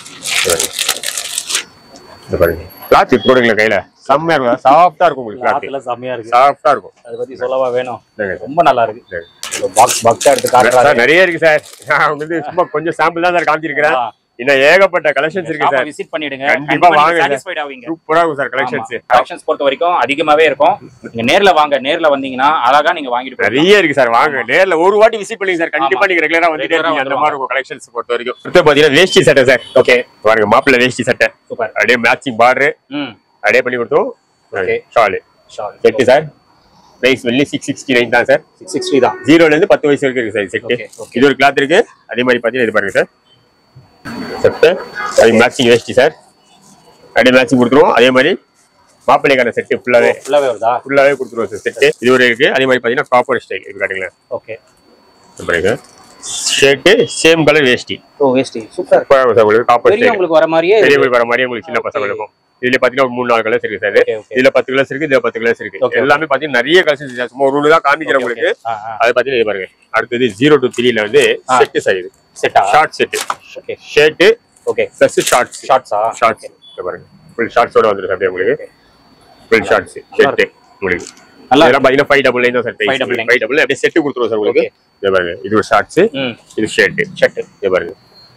இது பாருங்க கிளாத் போடுங்களேன் கையில செம்மையா இருக்கும் சாஃப்டா இருக்கும் உங்களுக்கு கிளாத் கிளாத்ல செம்மையா இருக்கு சாஃப்டா இருக்கும் அதை பத்தி சொல்லவா வேணும் இந்தாங்க. ரொம்ப நல்லா இருக்கு சரி. பாக்ஸ் பாக்ஸா எடுத்து காட்டுறாரு சார் நிறைய இருக்கு சார் நான் வந்து சும்மா கொஞ்சம் சாம்பிள் தான் சார் காமிச்சிருக்கிறேன் ஆ. இன்னும் ஏகப்பட்ட கலெக்ஷன்ஸ் இருக்கு சார் விசிட் பண்ணிடுங்க கண்டிப்பா வாங்க சார். சாட்டிஸ்ஃபைட் ஆவீங்க சூப்பரா இருக்கும் சார் கலெக்ஷன்ஸ் கலெக்ஷன்ஸ் பொறுத்த வரைக்கும் அதிகமாவே இருக்கும் நீங்க நேர்ல வாங்க நேர்ல வந்தீங்க அழகா நீங்க வாங்கிட்டு போயிடலாம். நிறைய இருக்கு சார் வாங்க நேர்ல ஒரு வாட்டி விசிட் பண்ணுங்க சார் கண்டிப்பா நீங்க ரெகுலரா வந்துட்டே Regular ஆ இருக்கீங்க அந்த வந்துருவாங்க. மாதிரி இருக்கும் கலெக்ஷன்ஸ் பொறுத்த வரைக்கும் அடுத்து பாத்தீங்கன்னா வேஷ்டி சட்டை சார் ஓகே பாருங்க மாப்பிள்ளை வேஷ்டி சட்டை சூப்பர் அப்படியே மேட்சிங் பார்டர் ம் அப்படியே பண்ணி கொடுத்தோம் Okay. Shawl shawl set sir price வெள்ளி சிக்ஸ் சிக்ஸ்டி நைன் தான் சார் சிக்ஸ் சிக்ஸ்டி தான் ஜீரோல இருந்து பத்து வயசு வரைக்கும் இருக்கு சார் செட்டு Okay, okay. இது ஒரு கிளாத் இருக்கு அதே மாதிரி பாத்தீங்கன்னா இது பாருங்க சார் செட்டு அது மேட்சிங் வேஷ்டி சார் அப்படியே மேட்சிங் கொடுத்துருவோம் அதே மாதிரி மாப்பிள்ளைக்கான செட்டு ஃபுல்லாவே ஃபுல்லாவே வருதா ஃபுல்லாவே கொடுத்துருவோம் சார் செட்டு இது ஒரு இருக்கு அதே மாதிரி பாத்தீங்கன்னா காப்பர் ஸ்டைல் இது காட்டுங்களேன் ஓகே இது பாருங்க ஷர்ட்டு சேம் கலர் வேஷ்டி ஓ வேஷ்டி சூப்பர் சூப்பரா இருக்கும் சார் உங்களுக்கு காப்பர் ஸ்டைல் பெரியவங்களுக்கு வர மாதிரியே இருக்கு. பெரியவங்களுக்கு வர மாதிரி உங்களுக்கு சின்ன பசங்களுக்கும் இதுல பாத்தீங்கன்னா ஒரு மூணு நாலு கலர்ஸ் இருக்கு சார் Okay, okay. இதுல பத்து கலர்ஸ் இருக்கு இதுல பத்து கலர்ஸ் இருக்கு Okay, okay. எல்லாமே பாத்தீங்கன்னா நிறைய கலர்ஸ் சும்மா ஒரு ஒன்று தான் காமிக்கிறேன் Okay, உங்களுக்கு okay. ஆ, ஆ. அது பாத்தீங்கன்னா இது பாருங்க அடுத்தது ஜீரோ டு த்ரீல வந்து ஆ. செட்டு சார் இது செட்டா short set okay shirt okay plus shorts ஷார்ட்ஸா ஷார்ட்ஸ் இது பாருங்க ஃபுல் ஷார்ட்ஸோட வந்துடும் அப்படியே உங்களுக்கு ஃபுல் ஷார்ட்ஸ் ஷர்ட்டு உங்களுக்கு நல்லா இதெல்லாம் பாத்தீங்கன்னா ஃபைவ் டபுள் நைன் தான் சார் 599. ஃபைவ் டபுள் அப்படியே செட்டு கொடுத்துருவோம் சார் உங்களுக்கு Okay. இது பாருங்க இது ஒரு ஷார்ட்ஸ் ம் இது ஷர்ட்டு ஷர்ட் இது பாருங்க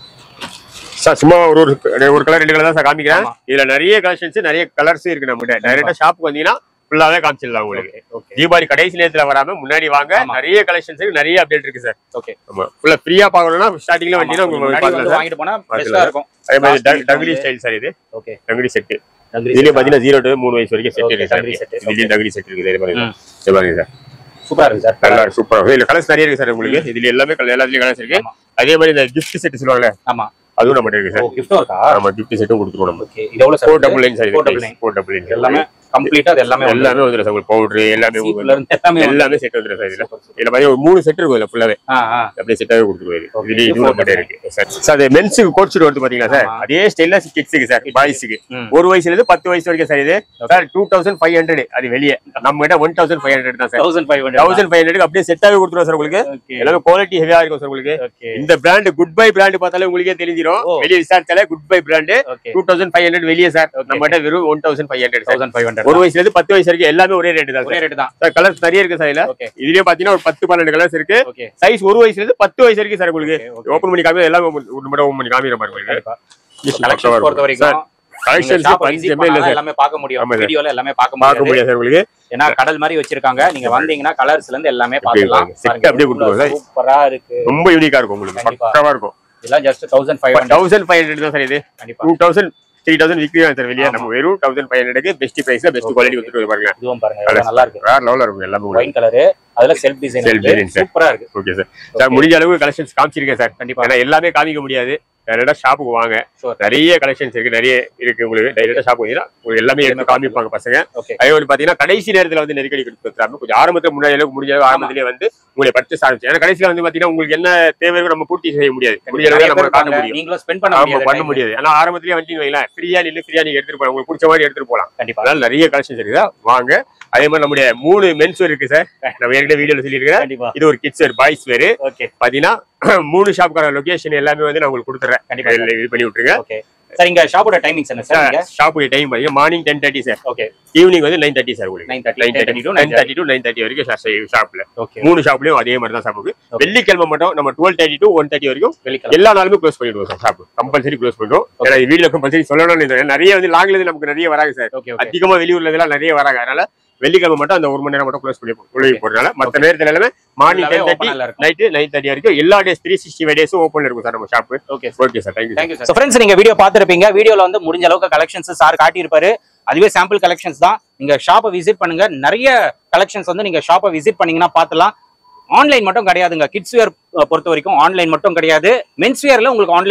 சார் சும்மா ஒரு ஒரு ஒரு கலர் ரெண்டு கலர் தான் சார் காமிக்கிறேன் ஆமா. இதுல நிறைய கலெக்ஷன்ஸ் நிறைய கலர்ஸ் இருக்கு நம்மகிட்ட டைரக்டா ஷாப்புக்கு வந்தீங்கன்னா ஃபுல்லாவே காமிச்சிடலாம் உங்களுக்கு ஓகே ஓகே தீபாவளி கடைசி நேரத்துல வராம முன்னாடி வாங்க ஆமா. நிறைய கலெக்ஷன்ஸ் இருக்கு நிறைய அப்டேட் இருக்கு சார் ஓகே ஆமா ஃபுல்லா ஃப்ரீயா பார்க்கணும்னா ஸ்டார்டிங்ல வந்தீங்கன்னா உங்களுக்கு முன்னாடி வந்து பார்க்கலாம் சார் வாங்கிட்டு போனா பார்த்துக்கலாம். பெஸ்டா இருக்கும் அதே மாதிரி Last week டங்கிரி வந்து- ஸ்டைல் சார் இது ஓகே டங்கிரி செட் நன்றி இதுலயே பாத்தீங்கன்னா ஜீரோ டு மூணு வயசு வரைக்கும் செட் Okay, இருக்கு சார் டங்கிரி set. இதுலயும் டங்கிரி செட் இருக்குது இது பாருங்க ம். இது பாருங்க சார் சூப்பரா இருக்கு சார் நல்லா சூப்பரா இருக்கு இதுல கலர்ஸ் நிறைய இருக்கு சார் உங்களுக்கு இதுல எல்லாமே colour- எல்லாத்துலயும் கலர்ஸ் இருக்கு ஆமா. அதே மாதிரி இந்த கிஃப்ட் செட் சொல்லுவாங்கல்ல ஆமா அதுவும் நம்மகிட்ட இருக்கு ஓ சார் கிஃப்டும் இருக்கா ஆமா கிஃப்ட் செட்டும் கொடுத்துருவோம் நம்ம ஓகே இது எவ்வளவு sir four double nine sir four double nine four double nine எல்லாமே கம்ப்ளீட்டா அது எல்லாமே வந்து எல்லாமே வந்துடும் சார் உங்களுக்கு பவுடர் எல்லாமே உங்களுக்கு சீப்ல இருந்து எல்லாமே வந்து- எல்லாமே செட் வந்துடும் சார் இதுல Super, super. இதுல பாத்தீங்கன்னா ஒரு மூணு செட் இருக்கும் இதுல ஃபுல்லாவே ஆ ஆ அப்படியே செட்டாவே கொடுத்துருவாரு Okay. இதுலயும் இது இதுவும் நம்மகிட்ட இருக்கு சார் சார் அது மென்ஸுக்கு கோட் ஷூட் வந்து பாத்தீங்களா சார் ஆமா. அதே ஸ்டைல்ல கிட்ஸுக்கு சார் பாய்ஸுக்கு ம். ஒரு வயசுல இருந்து பத்து வயசு வரைக்கும் சார் இது sir two thousand five hundred அது வெளியே நம்ம கிட்ட ஒன் தௌசண்ட் ஃபைவ் ஹண்ட்ரட் தான் sir thousand five hundred thousand five hundred அப்படியே செட்டாவே கொடுத்துருவோம் சார் உங்களுக்கு ஓகே எல்லாமே குவாலிட்டி ஹெவியா இருக்கும் சார் உங்களுக்கு ஓகே இந்த பிராண்ட் குட் பை பிராண்ட் பார்த்தாலே உங்களுக்கே தெரிஞ்சிடும் ஓ. வெளியே விசாரிச்சாலே good bye brand okay two thousand five hundred வெளியே சார் Okay. நம்ம கிட்ட வெறும் one thousand five hundred sir thousand five hundred ஒரு வயசுல இருந்து பத்து வயசு வரைக்கும் எல்லாமே ஒரே ரேட் தான் ஒரே சார் ரேட் தான் சார் கலர்ஸ் நிறைய இருக்கு சார் இதுல ஓகே இதுலயே பாத்தீங்கன்னா ஒரு பத்து பன்னெண்டு கலர்ஸ் இருக்கு ஓகே சைஸ் ஒரு வயசுல இருந்து பத்து வயசு வரைக்கும் சார் உங்களுக்கு Okay, okay. ஓபன் பண்ணி காமி எல்லாமே open- ஒரு மட்டும் ஓபன் பண்ணி காமிக்கிற மாதிரி உங்களுக்கு கண்டிப்பா கலெக்ஷன் பொறுத்த வரைக்கும் கலெக்ஷன்ஸ் பஞ்சமே இல்ல சார் எல்லாமே பார்க்க முடியும் ஆமா sir. வீடியோல எல்லாமே பார்க்க பார்க்க முடியும் முடியாது சார் உங்களுக்கு ஏன்னா கடல் மாதிரி வச்சிருக்காங்க நீங்க வந்தீங்கன்னா கலர்ஸ்ல இருந்து எல்லாமே பார்க்கலாம் set அப்படியே கொடுத்துருவோம் sir. சூப்பரா இருக்கு ரொம்ப யூனிக்கா இருக்கும் உங்களுக்கு கண்டிப்பா. பக்காவா இருக்கும் இதெல்லாம் just thousand five hundred thousand five hundred தான் சார் இது கண்டிப்பா டூ தௌசண்ட் த்ரீ தௌசண்ட் விற்கிறோம் சார் வெளியே ஆமா. நம்ம வெறும் தௌசண்ட் ஃபைவ் ஹண்ட்ரட்க்கு பெஸ்ட் பிரைஸ்ல பெஸ்ட் Okay, குவாலிட்டி okay. கொடுத்துட்டு பாருங்க இதுவும் பாருங்க எவ்வளவு நல்லா இருக்கு வேற லெவல்ல இருக்கும் எல்லாமே உங்களுக்கு ஒயின் கலரு அதுல self design Self design, sir. சூப்பரா இருக்கு ஓகே சார் சார் முடிஞ்ச அளவுக்கு கலெக்ஷன்ஸ் காமிச்சிருக்கேன் சார் கண்டிப்பா ஏன்னா எல்லாமே காமிக்க முடியாது டேரக்டா ஷாப்புக்கு வாங்க Sure. நிறைய கலெக்ஷன்ஸ் இருக்கு நிறைய இருக்கு உங்களுக்கு டைரக்டா ஷாப் வந்தீங்கன்னா உங்களுக்கு எல்லாமே எடுத்து காமிப்பாங்க பசங்க ஓகே அதே மாதிரி பாத்தீங்கன்னா கடைசி நேரத்துல வந்து நெருக்கடி கொடுத்துறாம கொஞ்சம் ஆரம்பத்துல முன்னாடி அளவுக்கு முடிஞ்ச அளவுக்கு ஆரம்பத்திலேயே வந்து உங்களை பர்ச்சேஸ் ஆரம்பிச்சு ஏன்னா கடைசியில வந்து பாத்தீங்கன்னா உங்களுக்கு என்ன தேவை இருக்கோ நம்ம பூர்த்தி செய்ய முடியாது முடிஞ்ச அளவுக்கு நம்ம காட்ட முடியும் நீங்களும் ஸ்பெண்ட் பண்ண ஆமா முடியாது பண்ண time. முடியாது ஆனா ஆரம்பத்திலேயே வந்து வைங்களேன் ஃப்ரீயா நின்று ஃப்ரீயா நீங்க எடுத்துட்டு போலாம் உங்களுக்கு பிடிச்ச மாதிரி எடுத்துட்டு போலாம் கண்டிப்பா அதனால நிறைய கலெக்ஷன்ஸ் இருக்குதா வாங்க அதே மாதிரி நம்முடைய மூணு மென்ஸ் இருக்கு சார் நம்ம ஏற்கனவே வீடியோல சொல்லியிருக்கிறேன் கண்டிப்பா இது ஒரு கிட்ஸ் வேர் பாய்ஸ் வேறு ஓகே பாத்தீங்கன்னா மூணு ஷாப்புக்கான லொகேஷன் எல்லாமே வந்து நான் உங்களுக்கு கொடுத்துறேன் கண்டிப்பா. இதுல இது பண்ணி விட்டுருங்க ஓகே சார் இங்க ஷாப்போட டைமிங்ஸ் என்ன சார் இங்க ஷாப்புக்கு டைம் பாத்தீங்கன்னா morning ten thirty sir okay evening வந்து நைன் தேர்ட்டி சார் உங்களுக்கு nine thirty nine nine thirty to nine thirty to nine thirty வரைக்கும் ஷாப்ல ஓகே மூணு ஷாப்லயும் அதே மாதிரி தான் ஷாப்புக்கு Okay. வெள்ளிக்கிழமை மட்டும் நம்ம twelve thirty to one thirty வரைக்கும் வெள்ளிக்கிழமை எல்லா நாளுமே க்ளோஸ் பண்ணிடுவோம் சார் ஷாப் கம்பல்சரி க்ளோஸ் பண்ணிடுவோம் ஏன்னா வீடியோ கம்பல்சரி சொல்லணும்னு இல்லை. நிறைய வந்து லாங்ல இருந்து நமக்கு நிறைய வராங்க சார் ஓகே ஓகே அதிகமா வெளியூர்ல இதெல்லாம் நிறைய வராங்க அதனால வெள்ளிக்கிழமை மட்டும் அந்த ஒரு மணி நேரம் மட்டும் க்ளோஸ் பண்ணி உள்ளே போறதுனால மத்த நேரத்துல எல்லாமே மார்னிங் எல்லாமே டென் தேர்ட்டி open-ஆ இருக்கும். நைட்டு நைன் தேர்ட்டி வரைக்கும் எல்லா டேஸ் த்ரீ சிக்ஸ்டி ஃபைவ் டேஸும் ஓப்பன்ல இருக்கும் சார் நம்ம shop okay okay sir thank you thank you sir friends நீங்க வீடியோ பார்த்துருப்பீங்க வீடியோல வந்து முடிஞ்ச அளவுக்கு கலெக்ஷன்ஸ் சார் காட்டியிருப்பாரு அதுவே சாம்பிள் கலெக்ஷன்ஸ் தான் நீங்க ஷாப்பை விசிட் பண்ணுங்க நிறைய கலெக்ஷன்ஸ் வந்து நீங்க ஷாப்பை விசிட் பண்ணீங்கன்னா பார்த்துலாம் ஆன்லைன் மட்டும் கிடையாதுங்க கிட்ஸ் வேர் பொறுத்த வரைக்கும் ஆன்லைன் மட்டும் கிடையாது மென்ஸ் வேர்ல உங்களுக்கு ஆன்லைன்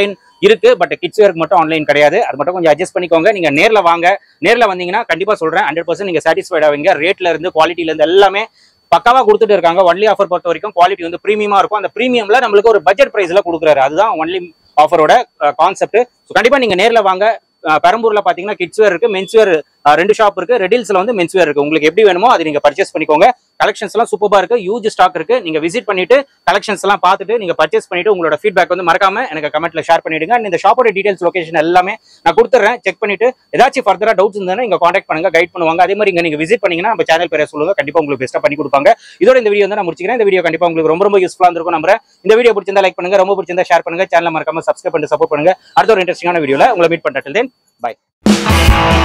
இருக்கு பட் கிட்ஸ் வேருக்கு மட்டும் ஆன்லைன் கிடையாது அது மட்டும் கொஞ்சம் அட்ஜஸ்ட் பண்ணிக்கோங்க நீங்க நேர்ல வாங்க நேர்ல வந்தீங்கன்னா கண்டிப்பா சொல்றேன் ஹண்ட்ரட் பர்சன்ட் நீங்க சாட்டிஸ்ஃபைட் ஆவீங்க ரேட்ல இருந்து குவாலிட்டில இருந்து எல்லாமே பக்காவா கொடுத்துட்டு இருக்காங்க ஒன்லி ஆஃபர் பொறுத்த வரைக்கும் குவாலிட்டி வந்து ப்ரீமியமா இருக்கும் அந்த ப்ரீமியம்ல நம்மளுக்கு ஒரு பட்ஜெட் பிரைஸ்ல கொடுக்குறாரு அதுதான் ஒன்லி ஆஃபரோட கான்செப்ட் ஸோ கண்டிப்பா நீங்க நேர்ல வாங்க அஹ் பெரம்பூர்ல பாத்தீங்கன்னா கிட்ஸ் வேர் இருக்கு மென்ஸ் வேர் ரெண்டு ஷாப் இருக்கு ரெடில்ஸ்ல வந்து மென்ஸ் வேர் இருக்கு உங்களுக்கு எப்படி வேணுமோ அதை நீங்க பர்ச்சேஸ் பண்ணிக்கோங்க கலெக்ஷன்ஸ் எல்லாம் சூப்பரா இருக்கு யூஜ் ஸ்டாக் இருக்கு நீங்க விசிட் பண்ணிட்டு கலெக்ஷன்ஸ் எல்லாம் பார்த்துட்டு நீங்க பர்ச்சேஸ் பண்ணிட்டு உங்களோட ஃபீட்பேக் வந்து மறக்காம எனக்கு கமெண்ட்ல ஷேர் பண்ணிடுங்க And இந்த ஷாப்போட டீடைல்ஸ் லொகேஷன் எல்லாமே நான் கொடுத்துறேன் செக் பண்ணிட்டு ஏதாச்சும் ஃபர்தரா டவுட்ஸ் இருந்தா இங்க காண்டாக்ட் பண்ணுங்க கைட் பண்ணுவாங்க அதே மாதிரி இங்க நீங்க விசிட் பண்ணீங்கன்னா நம்ம சேனல் பேரை சொல்லுங்க கண்டிப்பா உங்களுக்கு பெஸ்ட்டா பண்ணி கொடுப்பாங்க இதோட இந்த வீடியோ வந்து நான் முடிச்சுக்கிறேன் இந்த வீடியோ கண்டிப்பா உங்களுக்கு ரொம்ப ரொம்ப யூஸ்ஃபுல்லா இருக்கும் நம்புறேன் இந்த வீடியோ பிடிச்சிருந்தா லைக் பண்ணுங்க ரொம்ப பிடிச்சிருந்தா ஷேர் பண்ணுங்க சேனல் மறக்காம சப்ஸ்கிரைப் பண்ணி சப்போர்ட் பண்ணுங்க அடுத்த ஒரு இன்ட்ரெஸ்டிங்கான வீடியோல உங்களை மீட் பண்றேன் தென் பை